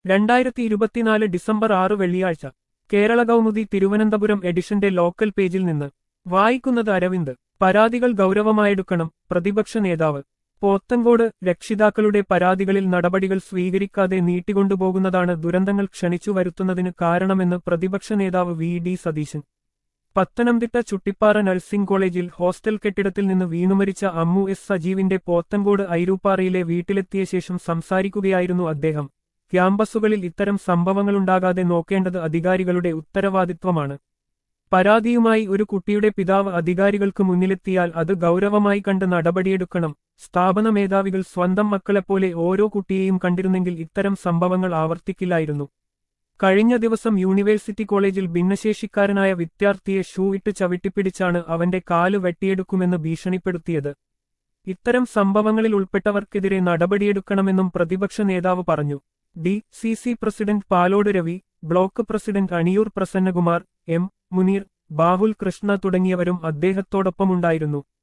രണ്ടായിരത്തി ഇരുപത്തിനാല് ഡിസംബർ ആറ് വെള്ളിയാഴ്ച കേരള കൗമുദി തിരുവനന്തപുരം എഡിഷന്റെ ലോക്കൽ പേജിൽ നിന്ന് വായിക്കുന്നത് അരവിന്ദ് പരാതികൾ ഗൗരവമായെടുക്കണം പ്രതിപക്ഷ നേതാവ് പോത്തങ്കോട് രക്ഷിതാക്കളുടെ പരാതികളിൽ നടപടികൾ സ്വീകരിക്കാതെ നീട്ടിക്കൊണ്ടുപോകുന്നതാണ് ദുരന്തങ്ങൾ ക്ഷണിച്ചു വരുത്തുന്നതിന് കാരണമെന്ന് പ്രതിപക്ഷ നേതാവ് V D Satheesan Pathanamthitta Chuttippara nursing കോളേജിൽ ഹോസ്റ്റൽ കെട്ടിടത്തിൽ നിന്ന് വീണുമരിച്ച അമ്മു എസ് സജീവിന്റെ പോത്തങ്കോട് ഐരൂപ്പാറയിലെ വീട്ടിലെത്തിയ ശേഷം സംസാരിക്കുകയായിരുന്നു അദ്ദേഹം ക്യാമ്പസുകളിൽ ഇത്തരം സംഭവങ്ങളുണ്ടാകാതെ നോക്കേണ്ടത് അധികാരികളുടെ ഉത്തരവാദിത്വമാണ് പരാതിയുമായി ഒരു കുട്ടിയുടെ പിതാവ് അധികാരികൾക്ക് മുന്നിലെത്തിയാൽ അത് ഗൗരവമായി കണ്ട് നടപടിയെടുക്കണം സ്ഥാപന മേധാവികൾ സ്വന്തം മക്കളെപ്പോലെ ഓരോ കുട്ടിയെയും കണ്ടിരുന്നെങ്കിൽ ഇത്തരം സംഭവങ്ങൾ ആവർത്തിക്കില്ലായിരുന്നു കഴിഞ്ഞ ദിവസം യൂണിവേഴ്സിറ്റി കോളേജിൽ ഭിന്നശേഷിക്കാരനായ വിദ്യാർത്ഥിയെ ഷൂ ഇട്ട് ചവിട്ടിപ്പിടിച്ചാണ് അവന്റെ കാല് വെട്ടിയെടുക്കുമെന്ന് ഭീഷണിപ്പെടുത്തിയത് ഇത്തരം സംഭവങ്ങളിൽ ഉൾപ്പെട്ടവർക്കെതിരെ നടപടിയെടുക്കണമെന്നും പ്രതിപക്ഷ നേതാവ് പറഞ്ഞു D C C president Palode Ravi block president Aniyoor Prasannakumar M Muneer Bahul Krishna തുടങ്ങിയവരും അദ്ദേഹത്തോടൊപ്പമുണ്ടായിരുന്നു